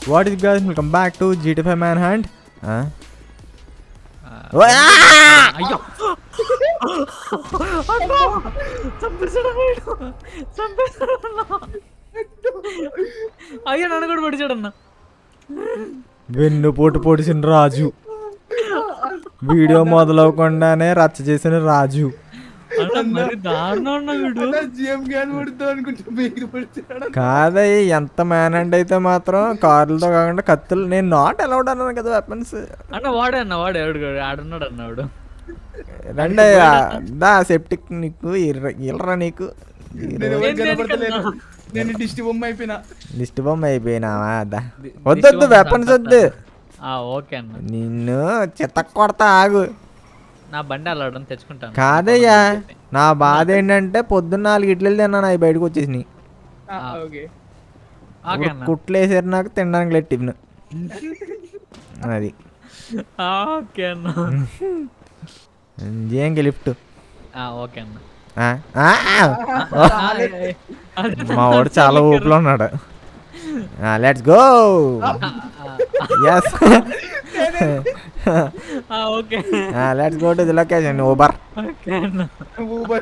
What is guys welcome back to GT five man hand ఆ, అయ్యో చంపేశాడు వీడు. చంపేశాడు అన్న. అయ్యో నన్ను కూడా పడిచాడు అన్న వెన్ను పోటు పొడిసిన రాజు వీడియో మొదలవకుండానే రచ్చ చేసిన రాజు అన్న మరి దారుణం అన్న వీడు జిఎం గాని పడుతుంది అనుకుంటే మీరు పడిచాడు కాదయ్య ఎంత మ్యాన్ హ్యాండ్ అయితే మాత్రం కార్లతో కాకుండా కత్తులు నేను నాట్ అలౌడ్ అన్నాను కదా వెపన్స్ అన్న వాడే అన్న వాడే ఎవడు ఆడున్నాడు అన్న వాడు రండి దా సెప్టిక్ నీకు ఇర్ర- ఇల్రా నీకు నేను ఎవరికి ఏంది కనపడతలేను కన్నా? నేను దిష్టి బొమ్మ అయిపోయినా దిష్టి బొమ్మ అయిపోయినావా దా ది- వద్దొద్దు దిష్టి వెపన్స్ బొమ్మ వద్దు ఆ ఓకే అన్న నిన్ను చిత్త కొడతా ఆగు నా బండి అలా తెచ్చుకుంటాను కాదయ్యా నా బాధ ఏంటంటే పొద్దున్న నాలుగు ఇడ్లీలు తిన్నాను అవి బయటకు వచ్చేసినాయి ఆ, ఆ. ఓకే ఓకే అన్న కుట్లు వేసారు నాకు తినడానికి లేదు టిఫిన్ అది ఆ, ఓకే అన్న ఏంకి లిఫ్ట్ ఆ, ఓకే అన్న ఆ? ఆ, ఆ. ఆ, అదే మా వాడు చాలా ఊపిలో ఉన్నాడు లెట్స్ గో ఎస్ ఆ, okay let's go to the location Uber okay అన్న ఊబర్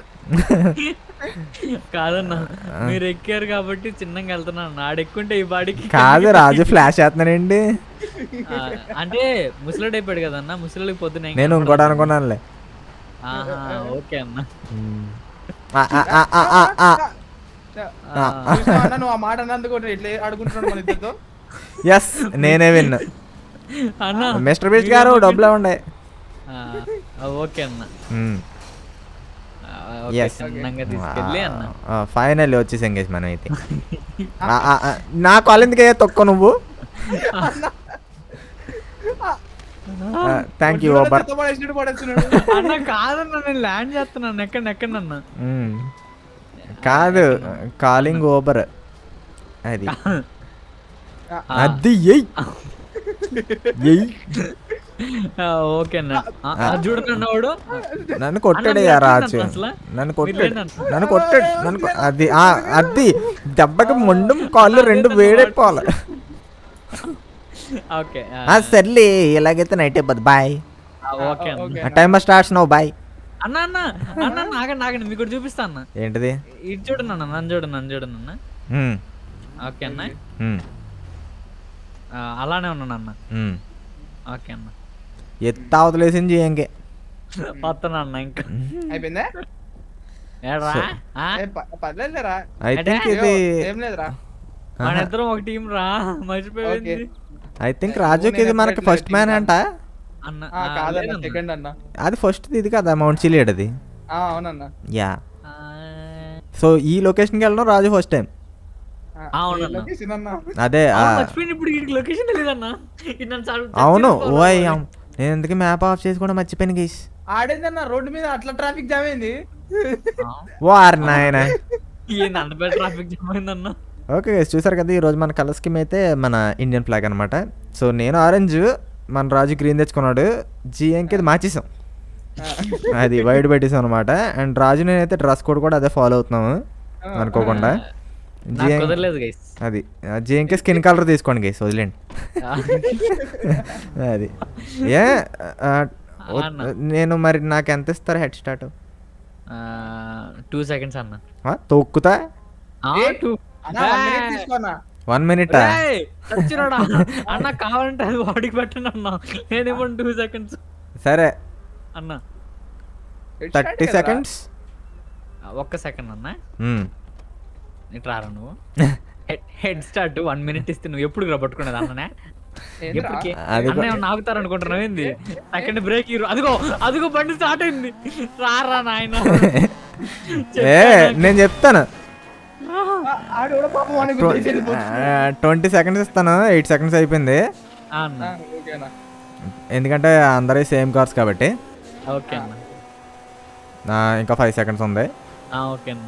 కాదన్న మీరు ఎక్కారు కాబట్టి చిన్నగా వెళ్తున్నాను ఆడు ఎక్కుంటే ఈ బాడీకి కాదు రాజు ఫ్లాష్ చేస్తున్నానండి ఆ, అంటే ముసలాడు అయిపోయాడు కదన్న ముసలికి పొద్దున ఏం నేను ఇంకోటి అనుకున్నానులే ఆహా, ఓకే అన్న ఆ, ఆ, ఆ, ఆ, ఆ, ఆ. ఆ, చూసినావా అన్న, నువ్వు ఆ మాట అన్నందుకు కూడా ఇట్లా ఆడుకుంటున్నాడు మన ఇద్దరితో ఎస్ నేనే విన్నా అన్న మిస్టర్ బీచ్ గారు డబ్బులు ఉండే ఆ, ఆ, ఓకే అన్న ఆ, ఓకే, Yes. చిన్నంగా తీసుకెళ్ళి అన్న ఫైనల్ వచ్చేసి ఎంగేజ్ మనం అయితే ఆ, ఆ, ఆ, నా కాల్ ఎందుకే తొక్క నువ్వు థ్యాంక్ యూ చూడరా, ఓబర్ చెత్త పడేసినట్టు పడేస్తున్నాడు అన్న కాదన్న నేను ల్యాండ్ చేస్తున్నాను ఎక్కడ ఎక్కడన్నా కాదు కాలింగ్ ఓబర్ అది ఆ, అది ఎయ్ ఎయ్ ఓకే అన్న ఆ, ఆ, చూడకన్నా వాడు నన్ను కొట్టాడు అన్న, యా మీరు రాజు ఎట్లా అసలు? నన్ను మీరు కొట్టాడు ఏంటంట? నన్ను కొట్టాడు నన్ను కొ- అది ఆ, అది దెబ్బకి మొండం కాళ్ళు రెండు వేడెక్కిపోవాలి ఓకే ఆ, ఆ, సర్లే ఇలాగైతే నైట్ అయిపోద్ది బాయ్ ఆ, ఓకే అన్న okay. Time starts now bye అన్న అన్న అన్న అన్న, ఆగండి ఆగండి మీకు ఒకటి చూపిస్తా అన్న ఏంటిది ఇటు చూడండి అన్న నన్ను చూడండి నన్ను చూడండి అన్న ఉమ్, ఓకే అన్న ఉమ్, ఆ, అలానే ఉన్నాను అన్న ఉమ్. ఓకే అన్న ఎత్త అవతలేసింది ఏంకే వస్తున్నా అన్న ఇంకా అయిపోయిందా ఏడ్రా ఆ? ఏ, ప- పర్లేదులేరా ఐ థింక్ ఇది ఏం లేదురా మన ఇద్దరం ఒక టీం రా మర్చిపోయింది ఓకే. ఐ థింక్ రాజుకి ఇది మనకి ఫస్ట్ మ్యాన్ అంట అన్న ఆ, ఆ, కాదన్న లేదన్న. సెకండ్ అన్న అది ఫస్ట్ ఇది కదా మౌంట్ చిలియడ్ అది ఆ, అవునన్న యా ఆ, సో ఈ లొకేషన్కి వెళ్ళడం రాజు ఫస్ట్ టైం ఆ, అవునన్న. ఏ location అన్న? అదే ఆ, ఆ, మర్చిపోయింది ఇప్పుడు ఈ లొకేషన్ తెలియదన్న ఇది నన్ను చాలా- అవును ఓ చచ్చిపోవాలి. అయ్యాం నేను ఎందుకు మ్యాప్ ఆఫ్ చేసి కూడా మర్చిపోయాను గైస్ ఆడేందన్న రోడ్డు మీద అట్లా ట్రాఫిక్ జామ్ అయింది ఆ, వార్ నాయన ఏంది అంత పెద్ద ట్రాఫిక్ జామ్ అయిందన్న ఓకే గైస్ చూసారు కదా ఈరోజు మన కలర్ స్కీమ్ అయితే మన ఇండియన్ ఫ్లాగ్ అనమాట సో నేను ఆరెంజ్ మన రాజు గ్రీన్ తెచ్చుకున్నాడు జిఎంకి అది మార్చేసాం అది వైట్ పెట్టేసాం అనమాట అండ్ రాజు నేనైతే డ్రెస్ కోడ్ కూడా అదే ఫాలో అవుతున్నాము అనుకోకుండా నాకు జిఎం కుదరలేదు గైస్ అది జిఎంకే స్కిన్ కలర్ తీసుకోండి గైస్ వదిలేండి అది ఏ ఆ, వ- అన్న. నేను మరి నాకు ఎంత ఇస్తారు హెడ్ స్టార్ట్ టూ సెకండ్స్ అన్న తొక్కుతా ఆ, ఏ, two. అన్న one minute తీసుకో అన్న. వన్ మినిట్ రేయ్, చచ్చినోడా అన్న కావాలంటే అది బాడీకి పెట్టండి అన్న నేనేమో టూ సెకండ్స్ సరే అన్న Head start థర్టీ కదరా? సెకండ్స్ ఆ, ఒక్క సెకండ్ అన్న ఇటు రారా నువ్వు హెడ్ స్టార్ట్ వన్ మినిట్ ఇస్తే నువ్వు ఎప్పుడు రా పట్టుకునేది అన్ననే ఏందిరా? ఎప్పటికి అది అన్న ఏమన్నా ఆగుతారు అనుకుంటున్నావు ఏంది సెకండ్ బ్రేక్ ఇరు అదిగో అదిగో బండి స్టార్ట్ అయింది రారా నాయన ఏ నేను చెప్తాను ఆ, ఆడు కూడా పాపం వానికి గుర్తు వెళ్ళిపోతుంది. ట్వంటీ సెకండ్స్ ఇస్తాను ఎయిట్ సెకండ్స్ అయిపోయింది ఆ, అన్న ఆ, ఓకేనా ఎందుకంటే అందరి సేమ్ కార్స్ కాబట్టి ఓకే అన్న ఆ, ఇంకా ఫైవ్ సెకండ్స్ ఉంది ఆ, ఓకే అన్న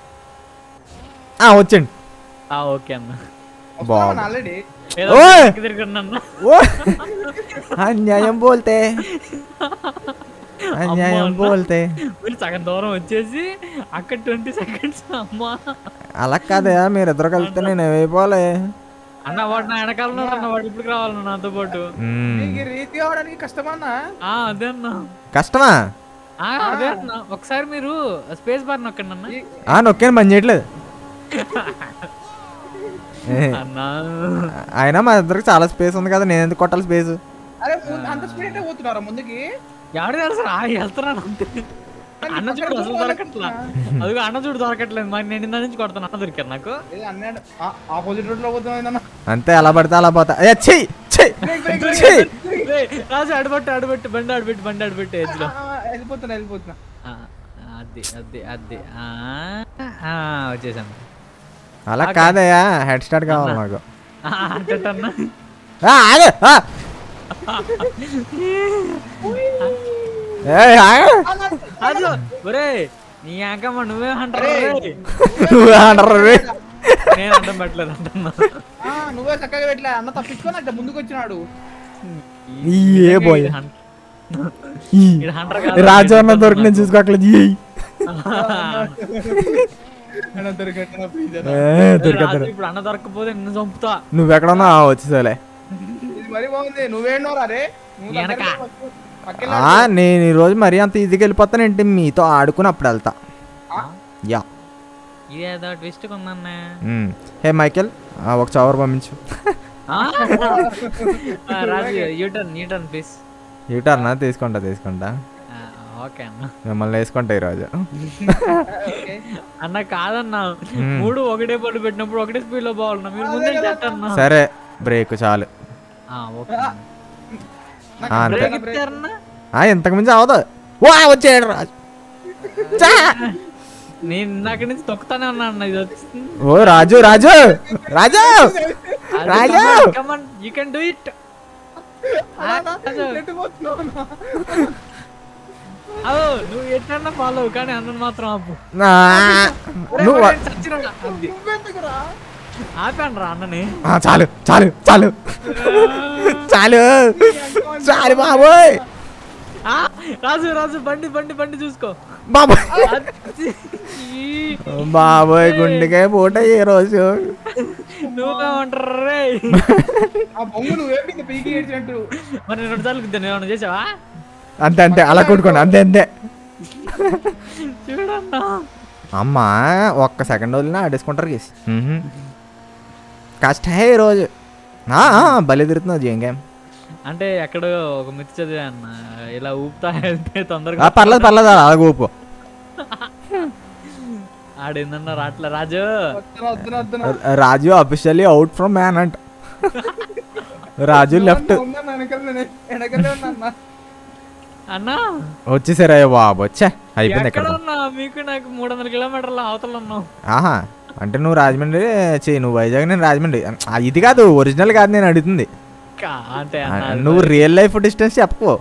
ఆ, వచ్చండి ఆ, ఓకే అన్న బాగుంది. ఆల్రెడీ ఏదో ఓయ్! వెనక్కి తిరిగండి అన్న ఓ అన్యాయం బోల్తే అన్యాయం అమ్మా, బోల్తే మీరు సగం దూరం వచ్చేసి అక్కడ ట్వంటీ సెకండ్స్ అమ్మా అలా కాదా మీరు ఇద్దరు కలిస్తే నేను ఏమైపోలే అన్న వాడు నా వెనకాల ఉన్నాడు అన్న వాడు ఇప్పుడు రావాలన్న నాతో పాటు మ్మ్. నీకు రీతి కావడానికి కష్టమన్నా ఆ అదే అన్న కష్టమా ఆ, అదే అన్న ఒకసారి మీరు స్పేస్ బార్ నొక్కండి అన్న ఆ నొక్కాను పని చేయట్లేదు ఏ, అన్న అయినా మా ఇద్దరికి చాలా స్పేస్ ఉంది కదా నేను ఎందుకు కొట్టాలి స్పేస్ అరే ముందు- అంత స్పీడ్ పోతున్నారా ముందుకి ఎవడు తెలుసు రా వెళ్తున్నాను అంతే అన్న చూడు అసలు దొరకట్లా అదిగో అన్న చూడు దొరకట్లేదు మరి నేను ఇందా నుంచి కొడతాను అన్న దొరికారు నాకు ఏ అన్నాడు ఆపోజిట్ రోడ్ లో పోతున్నా అంతే ఎలా పడితే అలా పోతా ఏ చెయ్యి చెయ్యి చెయ్యి రేయ్, రాజు అడబట్టు అడబెట్టు బండి అడబెట్టు బండి అడబెట్టు ఎడ్జ్లో వెళ్ళిపోతున్నా వెళ్ళిపోతున్నా ఆ, అది అది అది ఆ, ఆ, వచ్చేసాను అలా కాదయ్యా హెడ్ స్టార్ట్ కావాలి నాకు ఆ, అంటేటన్నా ఆ, ఆగు, ఆ. ఏయ్, ఆగు. అది ఒరే నీ అంకమ్మ నువ్వే అంటారు నువ్వు అంటారు రే. నేను అడ్డం పెట్టలేదు అంటున్నా ఆ, నువ్వే చక్కగా పెట్టలే అన్న తప్పించుకొని అట్లా ముందుకు వచ్చినాడు ఈ ఏ boy. ఈ ఈడు hunter కాదు, రాజు అన్న ఈడు దొరికి నేను చూసుకోవట్లేదు ఈ. అన్న దొరికట్టు నా please అన్న. ఏ, రాజు దొరికేద్దరు ఇప్పుడు అన్న దొరకపోతే నిన్ను చంపుతా నువ్వెక్కడున్నా వచ్చేసాలే ఇది మరి బాగుంది నువ్వేంటోరా రే నువ్వు వెనక. దగ్గరికి పక్క- పక్కకి ఆ, నేను ఈ రోజు మరీ అంత ఈజీగా వెళ్ళిపోతానేంటి మీతో ఆడుకుని అప్పుడు వెళ్తా ఆ? యా ఇదేదో ట్విస్ట్ ఉందన్నా మ్మ్. హే మైకేల్ ఆ, ఒక చవర్ పంపించు ఆ? ఆ, రాజు యూటర్న్ యూటర్న్ ప్లీజ్ యూటర్నా తీసుకుంటా తీసుకుంటా ఓకే అన్న మిమ్మల్ని వేసుకుంటా ఈరోజు ఓకే. అన్న కాదన్నా మ్మ్. మూడు ఒకటే పట్టు పెట్టినప్పుడు ఒకటే స్పీడ్ లో పోవాలన్నా మీరు ముందే చేస్తారన్నా సరే బ్రేక్ చాలు ఆ, ఓకే అన్న. నాకు ఆ, అంతే. బ్రేక్ బ్రేక్ ఇచ్చారన్నా ఆ, ఇంతకు మించి అవదు వా వచ్చేయడు రాజు చా! నేను ఇందాక నుంచి తొక్కుతానే ఉన్నా అన్న ఇది వచ్చింది ఓ Raju Raju Raju Raju! Come on you can do it ఎటు పోతున్నావు అన్న? నువ్వు ఎట్లన్నా ఫాలో కానీ అందరు మాత్రం ఆపు నా, నువ్వు ఒరేయ్, చచ్చినా. అది. నువ్వెందుకురా? ఆపాను రా అన్నని ఆ, చాలు చాలు చాలు చాలు చాలు బాబోయ్ ఆ, రాజు రాజు బండి బండి బండి చూసుకో బాబోయ్ అది. ఈ, బాబోయ్ గుండెకాయ పూట ఈ రోజు నువ్వేమంటారు రే ఆ బొంగు నువ్వేమింది పీకి ఏడ్చినట్టు మరి నేను రెండు సార్లు గుద్దాను ఏమన్నా చేసావా అంతే అంతే అలా కొట్టుకోండి అంతే అంతే చూడన్నా అమ్మా ఒక్క సెకండ్ వదిలినా ఆడేసుకుంటారు గేసి కష్టమే ఈ రోజు ఆ, ఆ, భలే తిరుగుతున్నావు జీఎం గేమ్ అంటే ఎక్కడో ఒక మితి చదివా అన్న ఇలా ఊపుతా వెళ్తే ఆ, తొందరగా పర్లేదు పర్లేదు అలా ఊపు ఆడేందన్న రాట్లే రాజు వస్తున్నా వస్తున్నా వస్తున్నా Raju officially out from man అంట రాజు లెఫ్ట్ ఉన్నాను వెనకాల నేను వెనకాలే ఉన్నా అన్న. అన్నా వచ్చేసారా బాబు వచ్చా అయిపోయింది ఎక్కడ ఇక్కడ ఉన్నా మీకు నాకు మూడు వందల కిలోమీటర్ల అవతల ఉన్నావు ఆహా అంటే నువ్వు రాజమండ్రి చెయ్యి నువ్వు వైజాగ్ నేను రాజమండ్రి ఆ, ఇది కాదు ఒరిజినల్ కాదు నేను అడుగుతుంది కా- అంటే ఆ, అన్న నువ్వు రియల్ లైఫ్ డిస్టెన్స్ చెప్పు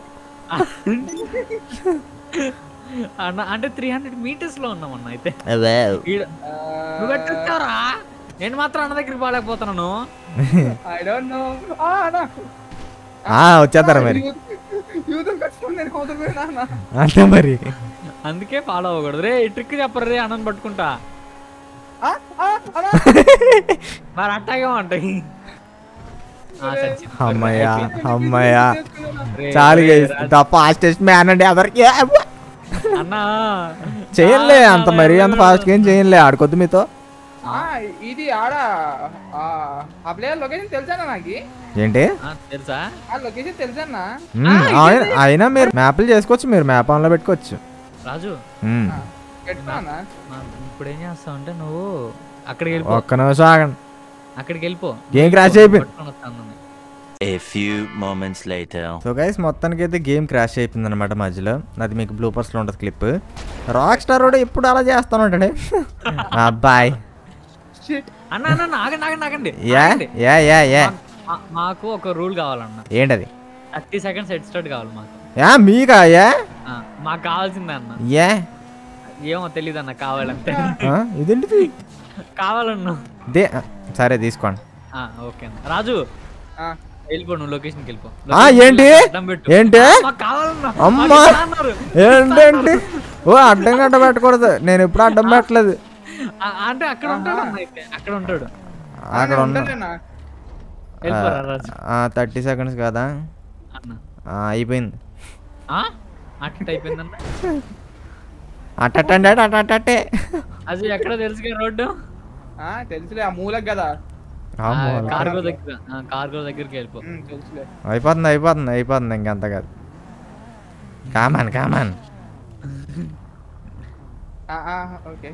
అన్న అంటే త్రీ హండ్రెడ్ మీటర్స్ లో ఉన్నాం అన్న అయితే అదే ఈడ నువ్వు ఎట్లొచ్చావురా నేను మాత్రం అన్న దగ్గరికి పోలేకపోతున్నాను I don't know. ఆ, అన్న. ఆ, వచ్చేస్తారా మరి యూత్- యూత్ కట్టుకొని నేను అవతల పోయినా అన్న. అంతే మరి అందుకే ఫాలో అవ్వకూడదు రే ట్రిక్ చెప్పరు రే అన్నం పట్టుకుంటా ఆ, ఆ, అన్న. మరి అట్టాగే ఉంటాయి ఆ, సచ్చింది. అమ్మయ్యా అమ్మయ్యా రే, చాలు రే, guys. రా- ద ఫాస్టెస్ట్ మ్యాన్ అండి ఎవరికి అన్నా చేయలే అంత మరీ అంత ఫాస్ట్ గా ఏం చేయలే ఆడుకోద్దు మీతో ఆ, ఇది ఆడ ఆ, ఆ ప్లేయర్ లొకేషన్ తెలుసానా నాకు ఏంటి ఆ, తెలుసా ఆ లొకేషన్ తెలుసన్నా మ్మ్, ఆయన- అయినా మీరు మ్యాప్లు చేసుకోవచ్చు మీరు మ్యాప్ ఆన్లో పెట్టుకోవచ్చు రాజు మ్మ్. పెట్టుకున్నా ఆ, ఇప్పుడు ఏం చేస్తావు అంటే నువ్వు అక్కడికి వెళ్ళిపో ఒక్క నిమిషం ఆగండి అక్కడికి వెళ్ళిపో గేమ్ క్రాష్ అయిపోయింది పట్టుకొని వస్తాను నన్ను. A few moments later. So guys మొత్తానికి అయితే గేమ్ క్రాష్ అయిపోయింది అనమాట మధ్యలో అది మీకు బ్లూపర్స్ లో ఉంటుంది క్లిప్ రాక్ స్టార్ కూడా ఎప్పుడు అలా చేస్తాను ఉంటాడు అబ్బాయి షిట్ అన్న అన్న అన్న, ఆగండి ఆగండి ఆగండి యా ఆగండి. యా యా యా మా- మాకు ఒక రూల్ కావాలన్న ఏంటది థర్టీ సెకండ్స్ హెడ్ స్టార్ట్ కావాలి మాకు యా మీకా యా ఆ, మాకు కావాల్సిందే అన్న యా ఏమో తెలియదు అన్న కావాలంటే ఆ, ఇదేంటిది కావాలన్నా దే ఆ, సరే తీసుకోండి ఆ, ఓకే అన్న రాజు ఆ, వెళ్ళిపో నువ్వు లొకేషన్కి వెళ్ళిపో ఆ, ఏంటి అడ్డం పెట్టు. ఏంటి మాకు కావాలన్నా అమ్మా. మాకు ఇస్తా అన్నారు. ఏంటేంటి ఓ అడ్డం గడ్డ పెట్టకూడదు నేను ఎప్పుడు అడ్డం పెట్టలేదు ఆ, అంటే అక్కడ ఉంటాడు అన్న అయితే అక్కడ ఉంటాడు అక్కడ ఉన్న ఉంటాడేనా? వెళ్ళిపోరా రాజు థర్టీ సెకండ్స్ కదా అన్న ఆ, అయిపోయింది ఆ? అట్ట అయిపోయిందన్న అట్టండి అట్టే అది ఎక్కడ తెలుసుగా రోడ్డు ఆ, తెలుసులే ఆ మూలకు కదా కార్గో దగ్గర ఆ, కార్గో దగ్గరికి వెళ్ళిపో ఉమ్, తెలుసులే అయిపోతుంది అయిపోతుంది అయిపోతుంది ఇంకంత కాదు కామన్ కామన్ ఆ, ఆ, ఓకే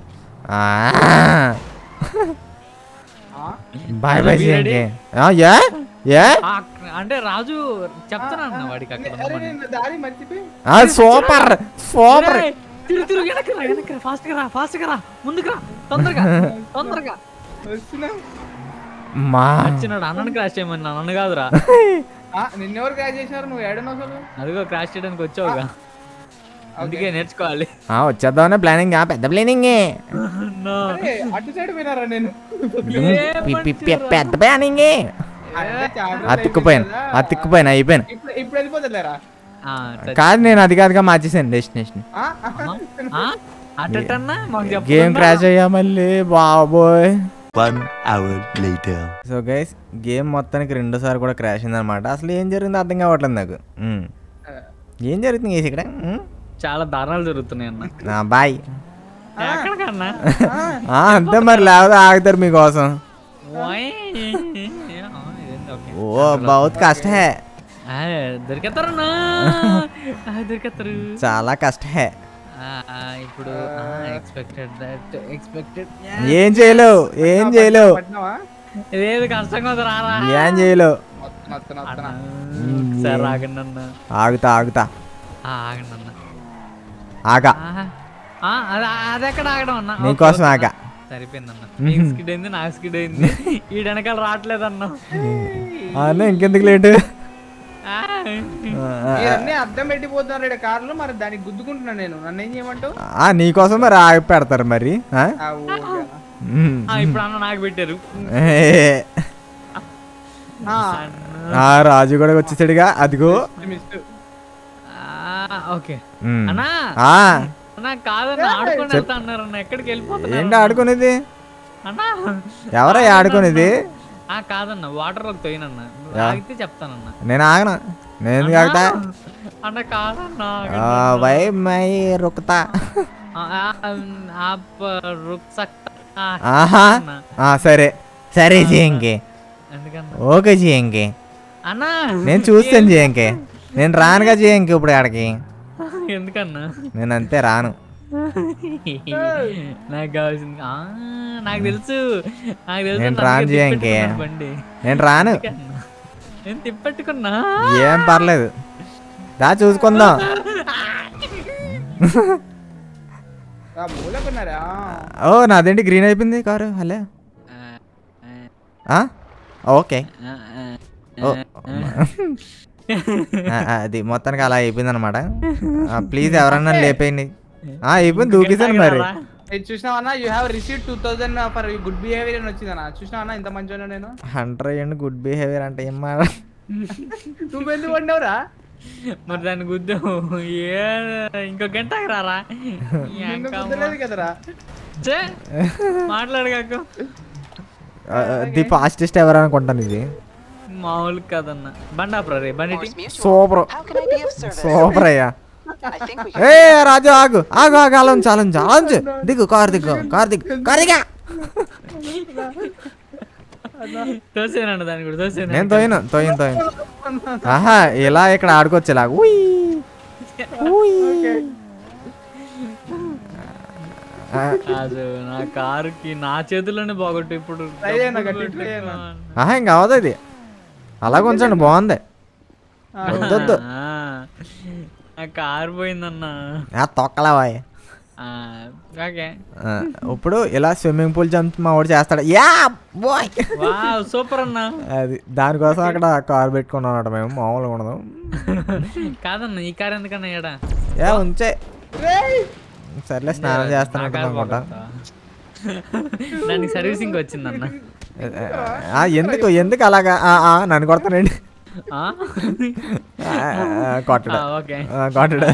ఆ, బాయ్ బాయ్ Be ready? ఏ ఏ ఆ, అంటే రాజు చెప్తాను అన్న వాడికి అక్కడ అరే ఉండమని. నేను దారి మర్చిపోయి ఆ, సూపర్ సూపర్ ఒరేయ్, తిరుగు తిరుగు వెనక్కి రా వెనక్కి రా ఫాస్ట్ గా రా ఫాస్ట్ గా రా ముందుకు రా తొందరగా తొందరగా వస్తున్నా మా వచ్చినాడు అన్నను క్రాష్ చేయమని నన్ను కాదురా ఆ, నిన్నెవరు క్రాష్ చేసినారు నువ్వు ఏడను అసలు అదిగో క్రాష్ చేయడానికి వచ్చావుగా అందుకే నేర్చుకోవాలి ఆ, వచ్చేద్దామనే ప్లానింగ్ పెద్ద ప్లానింగ్ No. అరే, అటు సైడ్ పోయినారా నేను పెద్ద ప్లానింగ్ అంటే చాలా రోజులు అతుక్కుపోయాను అయిపోయింది కదా. అతుక్కుపోయాను అయిపోయాను ఇప్పుడు ఇప్పుడు వెళ్ళిపోతలేరా ఆ, సరే. కాదు నేను అది కాదుగా మార్చేసాను డెస్టినేషన్ ఆ? ఆ? అట్టన్నా మాకు గేమ్ చెప్పకుండా? క్రాష్ అయ్యా మళ్ళీ బాబోయ్ One hour later. So guys game మొత్తానికి రెండోసారి కూడా క్రాష్ అయిందనమాట అసలు ఏం జరిగిందో అర్థం కావట్లేదు నాకు ఉమ్. ఏం జరుగుతుంది గైస్ ఇక్కడ ఉమ్. చాలా దారుణాలు జరుగుతున్నాయి అన్న ఆ, బాయ్ ఎక్కడికన్నా ఆ, అంతే మరి లేకపోతే ఆగుతారు మీకోసం ఓయ్. ఆ, ఇదేంది, ఓకే. ఓ బహుత్ కష్ట హే ఆ, దొరికేస్తారన్నా ఆ, దొరికేస్తారు చాలా కష్ట హే ఆ, ఆ, ఇప్పుడు ఎక్స్పెక్టెడ్ దట్ ఎక్స్పెక్టెడ్ ఏం చేయలేవు ఏం చేయలేవు పట్టినావా లేదు కష్టంగా ఉంది రారా ఏం చేయలేవు వస్తున్నా వస్తున్నా వస్తున్నా సరే ఆగండి అన్న ఆగుతా ఆగుతా ఆ, ఆగండి అన్న ఆగా ఆహా. ఆ, అది అది ఎక్కడ ఆగడం అన్న నీకోసం ఆగా సరిపోయిందన్న నీకు స్కిడ్ అయింది నాకు స్కిడ్ అయింది ఈ వెనకాల రావట్లేదు అన్న అన్న ఇంకెందుకు లేటు ఆ. ఇవన్నీ అద్దం పెట్టిపోతున్నారు ఇక్కడ కార్లు మరి దానికి గుద్దుకుంటున్నా నేను నన్ను ఏం చేయమంటావు ఆ, నీకోసం మరి ఆగి పెడతారు మరి ఆ? ఆ, ఓకేనా. ఉమ్. ఆ, ఇప్పుడు అన్న నాకు పెట్టారు ఏ. ఆ, ఆ రాజు కూడా వచ్చేసాడుగా అదిగో మిస్ట్. ఆ, ఓకే ఉమ్. అన్నా ఆ, అన్నా కాదన్న ఆడుకొని వెళ్తా అన్నారు అన్న ఎక్కడికి వెళ్ళిపోతున్నారు ఏంటి ఆడుకునేది అన్నా ఎవరా ఆడుకునేది ఆ కాదన్న వాటర్ లోకి తోయినన్న నువ్వు యా. ఆగితే చెప్తానన్న నేను ఆగను నేను కాకుతా అన్న కాదన్న ఆ, వై మై రుక్తా आप रुक सकता ఆహా అన్న. ఆ, సరే సరే చేయంకే ఎందుకన్నా ఓకే చేయంకే అన్నా నేను చూస్తాను చేయంకే నేను రానుగా చేయంకే ఇప్పుడు ఆడికి ఎందుకన్నా నేను అంతే రాను నాకు కావాల్సింది ఆ, నాకు తెలుసు నాకు తెలుసు నేను అందుకే రాను చేయంకే. తిప్పెట్టుకున్నాను బండి నేను రాను ఎందుకన్నా? నేను తిప్పెట్టుకున్నా ఏం పర్లేదు దా చూసుకుందాం ఆ, మూలకున్నారా ఓ నాదేంటి గ్రీన్ అయిపోయింది కారు హలో ఆ, ఆ? ఓకే ఆ, ఆ, ఓ ఆ, ఆ, అది మొత్తానికి అలా అయిపోయింది అనమాట ప్లీజ్ ఎవరన్నా లేపేయండి ఆ, అయిపోయింది దూకేసాను మరి ఇది చూసినావన్నా you have receive two thousand for good behaviour అని వచ్చిందన్నా చూసినావన్నా ఇంత మంచిగా నేను హండ్రెడ్ అయ్యండి గుడ్ బిహేవియర్ అంటే ఏం మాట నువ్వు ఎందుకు పడినావురా మరి దాన్ని గుద్దు ఏ ఇంకో గంట రారా నిన్ను గుద్దలేదు కదరా ఛే, మాట్లాడు కాకు ది ఫాస్టెస్ట్ ఎవరు అనుకుంటాను ఇది మామూలు కదన్న బండాపురా రే బండి super How can I be of service? Super అయ్యా I think we ఏ రాజు ఆగు ఆగు ఆగు అలంచు అలంచు అలంచు దిగు కార్ దిగు కార్ దిగు కార్ దిగా తోసేనండి దాన్ని కూడా తోసేనా నేను తోయను తోయను తోయను ఆహా ఇలా ఇక్కడ ఆడుకోవచ్చు ఇలా ఉయ్ ఉయ్. ఆ, కాదు నా కారుకి నా చేతుల్లోనే బాగొట్టు ఇప్పుడు Try చేయనా డబ్బులు గట్టి, try చేయనా? పెట్టుకో. ఆహా ఇంకా అవదు ఇది అలాగ ఉంచండి బాగుంది వద్దొద్దు ఆ, నా కారు పోయిందన్న ఆ, తొక్కలావాయ్ ఆ, ఓకే ఆ, ఇప్పుడు ఇలా స్విమ్మింగ్ పూల్ జంప్ మా వాడు చేస్తాడు యా బాయ్ వావ్ సూపర్ అన్న అది దానికోసం అక్కడ కార్ పెట్టుకున్నాం మేము మామూలుగా ఉండదు కాదన్న ఈ కారు ఎందుకన్నా ఏడా యా ఉంచే సర్లే స్నానం చేస్తాను నా కారు అనుకుంటా పోగొట్టా. దానికి సర్వీసింగ్ వచ్చిందన్న ఆ, ఎందుకు ఎందుకు అలాగా ఆ, ఆ, నన్ను కొడతానండి ఆ? ఆ, ఆ, కొట్టడు ఆ, ఓకే ఆ, కొట్టడు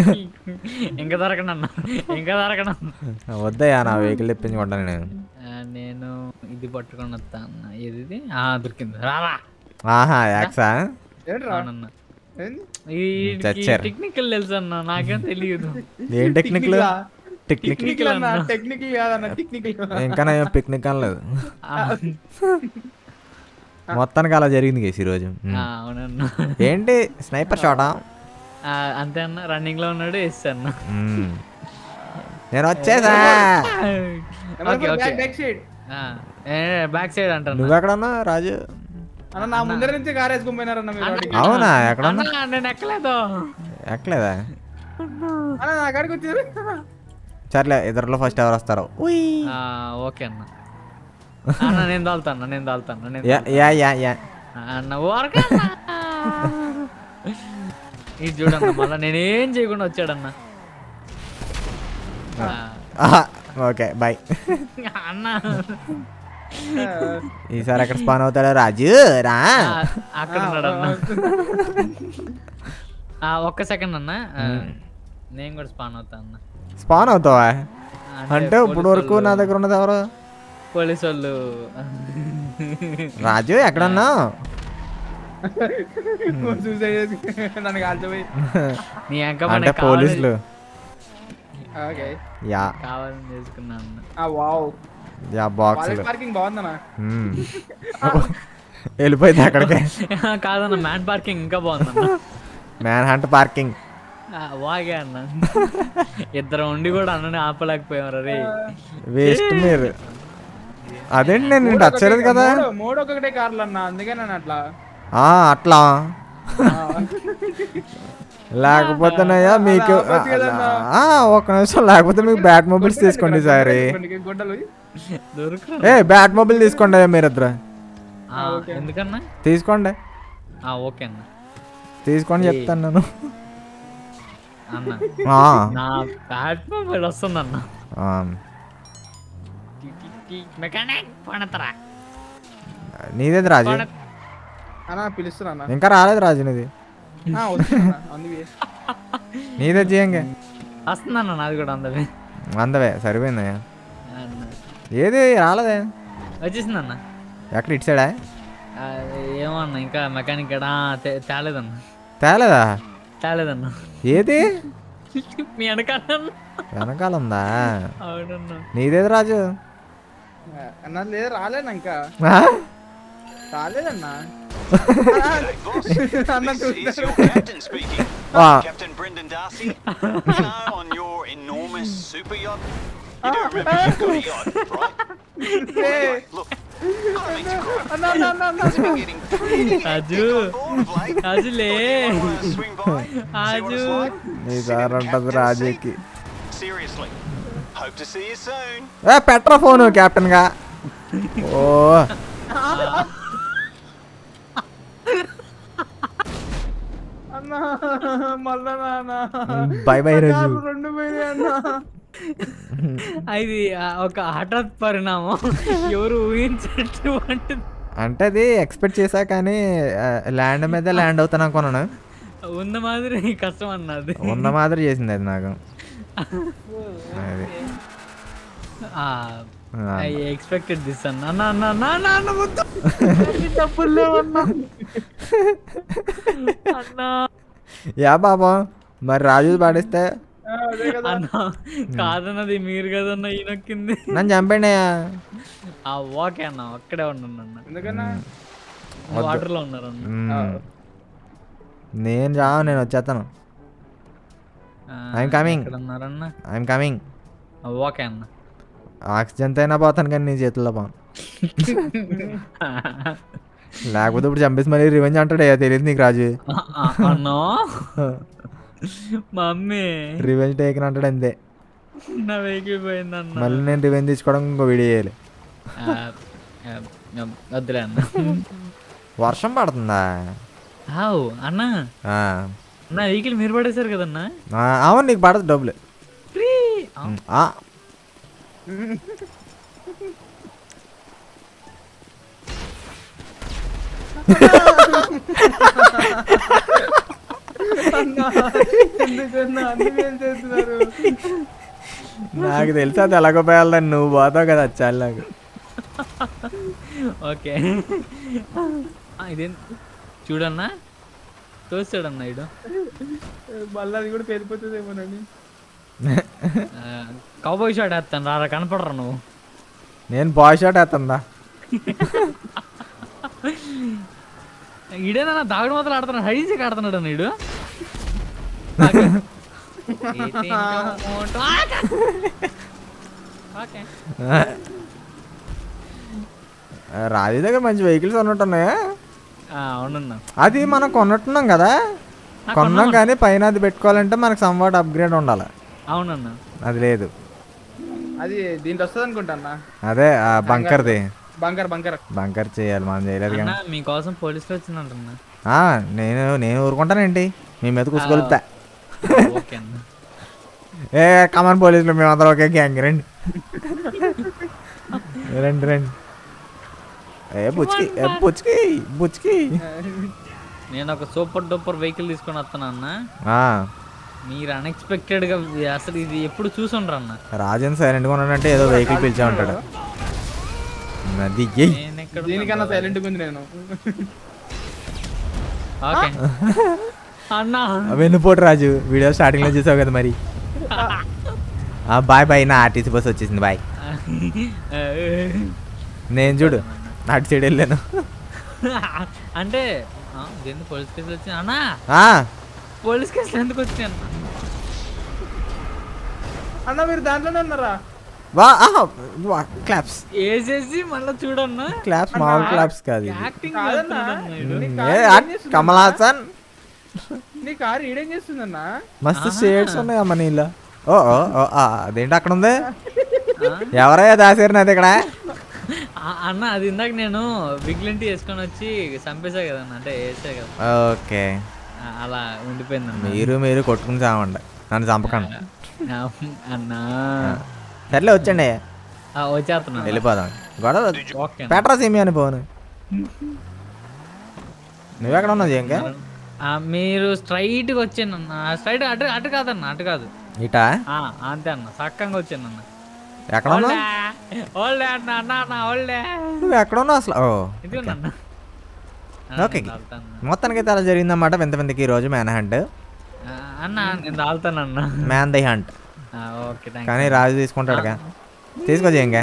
ఇంకా దొరకనన్న ఇంకా దొరకను వద్దయ్యా నా వెహికల్ తెప్పించుకుంటాను నేను ఆ, నేను ఇది పట్టుకొని వస్తా అన్న ఏది ఇది? ఆ దొరికింది రారా ఆహా యాక్సా ఏంట్రా అవునన్న ఏంది? చచ్చారు. టెక్నికల్ తెలుసు అన్న నాకేం తెలియదు ఏం టెక్నిక్ టెక్నిక్లా? టెక్నిక్ టెక్నికల్ అన్న టెక్నికల్ కాదన్న టెక్నికల్ ఇంకా నా పిక్నిక్ అనలేదు ఆ, మొత్తానికి అలా జరిగింది కేసు ఈరోజు ఆ, అవునన్న ఏంటి స్నైపర్ షాటా ఆ, అంతే అన్న రన్నింగ్ లో ఉన్నాడు వేస్తా అన్న మ్మ్. నేను వచ్చేసా okay okay back side back side అంటాను నువ్వెక్కడన్నా రాజు అన్న నా ముందర నుంచి కార్ వేసుకొని పోయినారన్న మీరు వాడికి. అవునా ఎక్కడన్నా అన్న, నేను ఎక్కలేదు ఎక్కలేదా అన్న నా కాడికి వచ్చారు సర్లే ఇద్దరులో ఫస్ట్ ఎవరు వస్తారు ఆ, ఓకే అన్న అన్న నేను దాల్తాను నేను దాల్తాను నేను యా యా యా యా అన్న ఊరకన్నా. ఇది చూడన్న మళ్ళీ నేనేం చేయకుండా వచ్చాడన్న ఆ, ఆహా, ఓకే బాయ్ అన్న ఈసారి ఎక్కడ స్పాన్ అవుతాడో రాజు రా ఆ, అక్కడ ఉన్నాడు అన్న ఆ, ఒక్క సెకండ్ అన్న ఆ, నేను కూడా స్పాన్ అవుతా అన్న స్పాన్ అవుతావా అంటే పోలీసు ఇప్పుడు వరకు నా వాళ్ళు- దగ్గర ఉన్నది ఎవరు పోలీసు వాళ్ళు రాజు ఎక్కడన్నా సూసైడ్ చేసి నన్ను కాల్చిపోయి నీ అంక అంటే పోలీసులు ఓకే యా కావాలని చేసుకున్నా అన్న ఆ వావ్ యా కాలేజ్ బాక్సులు పార్కింగ్ బాగుందన్న మ్మ్. వెళ్ళిపోయింది అక్కడికే కాదన్న మ్యాన్ పార్కింగ్ ఇంకా బాగుందన్న మ్యాన్ హంట్ పార్కింగ్ ఆ, వాగే అన్న ఇద్దరు ఉండి కూడా అన్నని ఆపలేకపోయాం రే వేస్ట్ మీరు అదేంటి నేను టచ్ చేయలేదు కదా మూడు- మూడు ఒకటే కార్లు అన్న అందుకే నేను అట్లా ఆ, అట్లా లేకపోతేనయ్యా మీకు ఆపొచ్చు కదన్నా. ఆ, ఒక్క నిమిషం లేకపోతే మీకు బ్యాట్ మొబైల్స్ తీసుకోండి సారి కొన్ని గుడ్డలు దొరుకు ఏ బ్యాట్ మొబైల్ తీసుకోండి అయ్యా మీరిద్దరు ఆ, ఎందుకన్నా తీసుకోండి ఆ, ఓకే అన్న తీసుకొని చెప్తాను నేను అన్న ఆ, నా బ్యాట్ మొబైల్ వస్తుందన్న ఆ, మెకానిక్ పడతరా నీదేది రాజు అన్న పిలుస్తున్నా అన్న ఇంకా రాలేదు రాజు నీది ఆ, వస్తున్నా అందుకే నీదే చేయంగా వస్తుందన్న నాది కూడా అందవే అందవే సరిపోయిందయ్యా అన్న ఏది రాలేదే వచ్చేసిందన్న ఎక్కడ ఇటు సైడా ఆ, ఏమో అన్న ఇంకా మెకానిక్ గడా తేలేదన్న తేలేదా తేలేదన్న ఏది మీ వెనకాల వెనకాల ఉందా అవునన్న నీదేది రాజు అన్న లేదు రాలేనా ఇంకా ఆ? రాలేదన్నా Boss, అన్న this is చూస్తారు your captain speaking. ఆ, Captain Brendan Darcy. You know, on your enormous super yacht. You do remember you've got a yacht, right? Anyway, look, gotta meet you quite. అన్న అన్న అన్న అన్న It's been getting pretty hectic Raju. on board of late. రాజులే Wanna swing by, see what it's Raju. like? నీ Sit in sir ఉంటది captain's రాజుకి seat. Seriously. Hope to see you soon. ఏ పెట్రా ఫోను కెప్టెన్ గా ఓ అన్న మళ్ళా నాన్న బై బై రాజు కార్లు రెండు పోయినాయి అన్న ఇది ఆ, ఒక హఠాత్ పరిణామం ఎవరు ఊహించినటువంటి అంటే అది ఎక్స్పెక్ట్ చేశా కానీ ల్యాండ్ మీద ల్యాండ్ అవుతాను అనుకున్నాను ఉన్న మాదిరి కష్టం అన్నది ఉన్న మాదిరి చేసింది అది నాకు అది ఆ. ఐ ఎక్స్పెక్టెడ్ దిస్ అన్న అన్న అన్న అన్న అన్న అన్న వద్దు డబ్బులు లేవన్నా అన్న యా బాబా మరి రాజు పాడిస్తే ఆ, అదే కదా అన్న కాదన్నది మీరు కదన్న ఈ నొక్కింది నన్ను చంపండి అయ్యా ఆ ఓకే అన్న అక్కడే ఉండండి అన్న ఎందుకన్నా వాటర్ లో ఉన్నారు అన్న మ్మ్. నేను రా నేను వచ్చేస్తాను ఆ, I'm coming. ఎక్కడ ఉన్నారన్న ఐఎమ్ కమింగ్ ఆ, ఓకే అన్న ఆక్సిజన్తో అయినా పోతాను కానీ నీ చేతుల్లో పోను లేకపోతే ఇప్పుడు చంపేసి మళ్ళీ రివెంజ్ అంటాడు అయ్యా తెలియదు నీకు రాజు ఆ, ఆ, అన్నా మమ్మీ రివెంజ్ టేకన్ అంటాడు అంతే నా వెహికల్ పోయిందన్న మళ్ళీ నేను రివెంజ్ తీసుకోవడం ఇంకో వీడియో చేయాలి ఆ, ఆ, ఆ, వద్దులే అన్న వర్షం పడుతుందా ఆవు అన్న ఆ. నా వెహికల్ మీరు పడేశారు కదన్నా ఆ, అవును నీకు పడదు డబ్బులు ఫ్రీ ఆ, ఎందుకన్నా అన్ని ఏం చేస్తున్నారు నాకు తెలుసు అది ఎలాగో పోయాలని నువ్వు పోతావు కదా వచ్చాలి నాకు ఓకే ఆ, ఇదేం చూడన్నా తోస్తాడన్నా ఇడు మళ్ళీ అది కూడా పేలిపోతుందేమోనండి కౌబాయ్ షాట్ వేస్తాను రారా కనపడరా నువ్వు నేను బాయ్ షాట్ వేస్తుందా ఈడేనా దాగుడు మాత్రం ఆడుతున్నాడు హైజీకి ఆడుతున్నాడు అన్న ఈడు ఓకే రాజీ దగ్గర మంచి వెహికల్స్ ఉన్నట్టున్నాయా అవునన్నా అది మనం కొన్నట్టున్నాం కదా ఆ, కొన్నాం కొన్నాం. కానీ పైన అది పెట్టుకోవాలంటే మనకు సంవాట్ అప్గ్రేడ్ ఉండాలి అవునన్నా అది లేదు అది దీంట్లో వస్తుంది అనుకుంటా అన్న అదే ఆ బంకర్ది బంకర్ బంకర్ బంకర్ చేయాలి మనం చేయలేదు అన్న కానీ మీకోసం పోలీసులు వచ్చిందంటన్నా ఆ, నేను నేను ఊరుకుంటానేంటి మీ మీద కూసుకోలుపుతా ఓకే అన్న ఏ కమాన్ పోలీసులు మేమందరం ఒకే గ్యాంగ్ రండి రండి రండి ఏ బుచ్కి ఏ బుచ్కి బుచ్కి నేను ఒక సూపర్ డూపర్ వెహికల్ తీసుకొని వస్తాను అన్న ఆ, మీరు అన్ఎక్స్పెక్టెడ్ గా అసలు ఇది ఎప్పుడు చూసుండ్రు అన్న రాజన్ సైలెంట్గా ఉన్నాడంటే ఏదో వెహికల్ పిలిచా ఉంటాడు అది ఎయ్. నేను ఎక్కడ దీనికన్నా సైలెంట్ ఉంది నేను ఓకే అన్నా వెన్నుపోటు రాజు వీడియో స్టార్టింగ్లో చూసావు కదా మరి ఆ, బాయ్ బాయ్ నా ఆర్టీసీ బస్ వచ్చేసింది బాయ్ నేను చూడు అటు సైడ్ వెళ్ళాను అంటే ఆ, ఇదేంది పోలీస్ కేసులు వచ్చి అన్నా ఆ, పోలీస్ కేసులు ఎందుకు వచ్చినాయి అన్న అన్న మీరు దాంట్లోనే ఉన్నారా వా ఆహా, వా క్లాప్స్ వేసేసి మళ్ళీ చూడన్నా క్లాప్స్ మామూలు క్లాప్స్ కాదు ఇది. యాక్టింగ్ కాదన్నా నీ కారు ఏ, ఏం అట్ చేస్తుంది కమల్ అన్న? హాసన్ నీ కారు ఈడేం చేస్తుందన్నా మస్తు షేడ్స్ ఉన్నాయి అమ్మ నీళ్ళ ఓ ఓ ఓ, ఆ, అదేంటి అక్కడ ఉంది ఎవరయ్యా దాసారు నాది ఇక్కడ అన్న అది ఇందాక నేను బిగ్లింటి వేసుకొని వచ్చి చంపేసా కదన్న అంటే వేసా కదా ఓకే ఆ, అలా ఉండిపోయింది అన్న మీరు మీరు కొట్టుకుని చావండి నన్ను చంపకండి అన్నా సర్లే వచ్చండి ఆ, వచ్చేస్తున్నా వెళ్ళిపోదాం గొడవ ఓకే అన్న. పెట్రా సిమి అని పోను నువ్వెక్కడ ఉన్నావు ఇంకా ఆ, మీరు స్ట్రైట్ గా వచ్చాను అన్న స్ట్రైట్ అటు అటు కాదన్న అటు కాదు ఇటా ఆ, అంతే అన్న చక్కగా వచ్చాను అన్న ఎక్కడ ఉన్నావు ఓల్డే అన్న అన్న అన్న ఓల్డే నువ్వు ఎక్కడ ఉన్నావు అసలు ఓ ఇది అన్న ఓకే మొత్తానికి అలా జరిగిందన్నమాట వింత వింతకి ఈ రోజు మ్యాన్ హంట్ అన్న నేను తాగుతాను అన్న మ్యాన్ ది హంట్ ఆ, ఓకే థ్యాంక్ కానీ రాజు తీసుకుంటాడుగా తీసుకో ఇంకా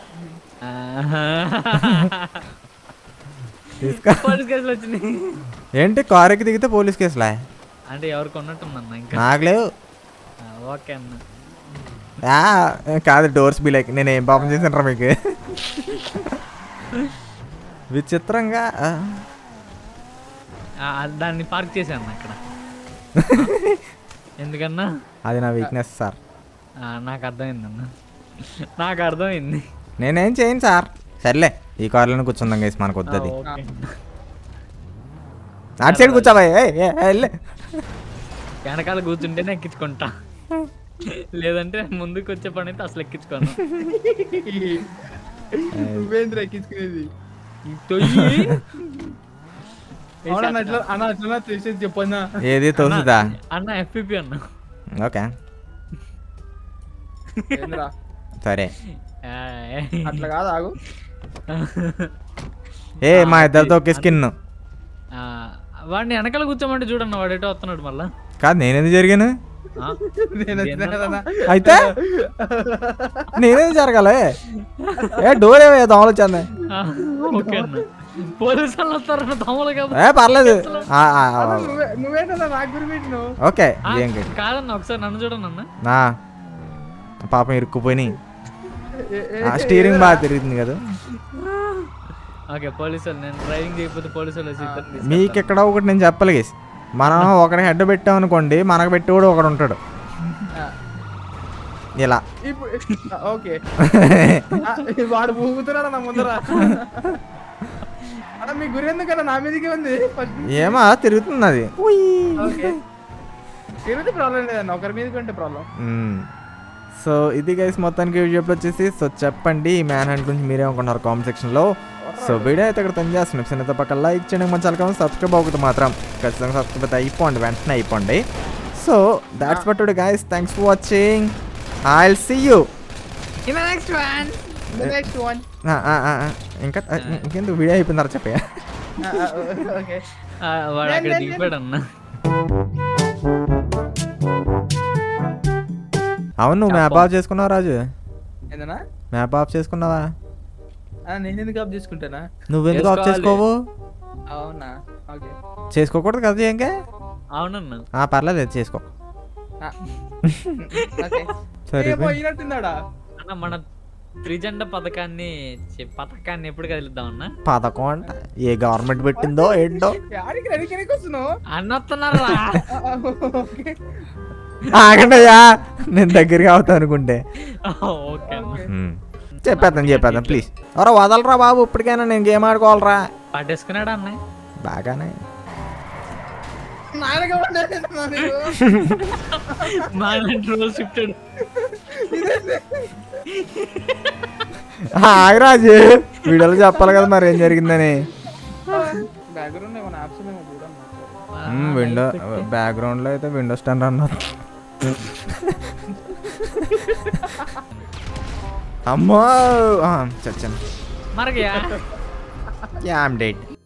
తీసుకో పోలీస్ కేసులు వచ్చినాయి ఏంటి కారు ఎక్కి దిగితే పోలీస్ కేసులా అంటే ఎవరికి ఉన్నట్టుందన్న ఇంకా నాకు లేవు ఆ, ఓకే అన్న ఆ, కాదు డోర్స్ బి లైక్ నేను ఏం పాపం చేసాను మీకు విచిత్రంగా ఆ, ఆ, దాన్ని పార్క్ చేశాను అక్కడ ఎందుకన్నా అది నా వీక్నెస్ సార్ ఆ, నాకు అర్థమైందన్న నాకు అర్థమైంది నేనేం చేయను సార్ సర్లే ఈ కార్లోనే కూర్చుందాం గైస్ మనకు ఆ, వద్దది ఓకే. అటు సైడ్ కూర్చోబాయ్ ఏయ్, ఏయ్, ఏయ్, వెళ్ళే. వెనకాల కూర్చుంటేనే ఎక్కించుకుంటా లేదంటే ముందుకు వచ్చే పని అయితే అసలు ఎక్కించుకోను నువ్వేంద్ర ఎక్కించుకునేది ఈ తొయ్యి అవునా అట్లా అన్న అట్లా తెలిసేది చెప్పన్నా ఏది తోసుదా అన్న ఎఫ్పిపి అన్న ఓకే ఏంద్రా సరే ఆ, అట్లా కాదు ఆగు ఏ మా ఇద్దరితో ఒకే స్కిన్ ఆ, వాడిని వెనకాల కూర్చోమంటే చూడన్న వాడు ఎటో వస్తున్నాడు మళ్ళా కాదు నేనేది జరిగాను ఆ? నేను వచ్చినా కదన్నా. అయితే నేనేది జరగాలి ఏ డోర్ ఏవో దోమలు వచ్చాను ఆ, ఓకే అన్న పోలీసు వాళ్ళు వస్తారన్న దోమలు కాబట్టి ఏ పర్లేదు ఆ, ఆ, ఆ, అన్న, నువ్వే నువ్వేంటన్నా నాకు గురి పెట్టినావు ఓకే ఆ, ఏం కాదు. కాదన్న ఒకసారి నన్ను చూడండి అన్న నా పాపం ఇరుక్కుపోయి ఏ- ఏ- స్టీరింగ్ బాగా తిరుగుతుంది కదా ఓకే పోలీసు వాళ్ళు నేను డ్రైవింగ్ చేయకపోతే పోలీసు వాళ్ళు వచ్చి ఇద్దరిని తీసుకెళ్తారు. మీకు ఎక్కడ ఒకటి నేను చెప్పాలి గేస్ మనం ఒకటి హెడ్ పెట్టాం అనుకోండి మనకు పెట్టేవాడు ఒకడు ఉంటాడు ఇలా ఇప్పుడు ఓకే ఆ, వాడు ఊగుతున్నాడు నా ముందర అన్న మీ గురి ఎందుకన్నా నా మీదకే ఉంది ఫస్ట్ ఏమా తిరుగుతుంది అది ఓకే తిరిగితే ప్రాబ్లం లేదన్న ఒకరి మీదకి ఉంటే ప్రాబ్లం సో ఇది గైస్ మొత్తానికి వీడియోలో వచ్చేసి సో చెప్పండి ఈ మ్యాన్ హ్యాండ్ గురించి మీరే అనుకున్నారు కామెంట్ సెక్షన్లో సో వీడియో అయితే ఇక్కడ తను చేస్తున్నాం చిన్న పక్కన లైక్ చేయండి మంచి అలకం సబ్స్క్రైబ్ అవుతుంది మాత్రం ఖచ్చితంగా సబ్స్క్రైబ్ అయితే అయిపోండి వెంటనే అయిపోండి so that's but guys thanks for watching I will see you In the next one. Next one ఆ, ఆ, ఆ, ఆ. ఇంకా ఆ, ఇంకెందుకు వీడియో అయిపోయిందా చెప్పయ్యా ఓకే ఆ, వాడు నేను- అక్కడ నేను- దిగిపోయాడు అన్న అవును నువ్వు మ్యాప్ ఆఫ్ చేసుకున్నావా రాజు ఏందన్నా మ్యాప్ ఆఫ్ చేసుకున్నావా ఆ, నేను ఎందుకు ఆఫ్ చేసుకుంటానా నువ్వెందుకు ఆఫ్ చేసుకోవాలి. చేసుకోవు అవునా ఓకే చేసుకోకూడదు కదా ఇంకా అవునన్న ఆ, పర్లేదు అది చేసుకో ఆ. ఓకే సరే ఏ పోయినట్టుందాడా అన్న మన త్రిజెండ పథకాన్ని చి- పథకాన్ని ఎప్పుడు కలుద్దాం అన్న పథకం అంట ఏ గవర్నమెంట్ పెట్టిందో ఏంటో యాడికి రెడీకి వస్తున్నావు అన్న వస్తున్నారా ఆ, ఆ, ఓకే ఆగండి అయ్యా నేను దగ్గరికి అవుతా అనుకుంటే ఓకే అన్న ఉమ్. చెప్పేద్దాం చెప్పేద్దాం ప్లీజ్ ఎవరో వదలరా బాబు ఇప్పటికైనా నేను గేమ్ ఆడుకోవాలరా పట్టేసుకున్నాడా అన్న బాగానే నాయనగా పడ్డాను నేను. మాలాంటి రోజు షిఫ్టెడ్ ఆగరాజు వీడియోలో చెప్పాలి కదా మరి ఏం జరిగిందని బ్యాక్గ్రౌండ్ ఏమైనా యాప్స్ ఏమో చూడమ్మా విండో బ్యాక్గ్రౌండ్ లో అయితే విండోస్ టెన్ అన్నారు అమ్మో ఆ, చచ్చాను మరగయా యా ఐమ్ డెడ్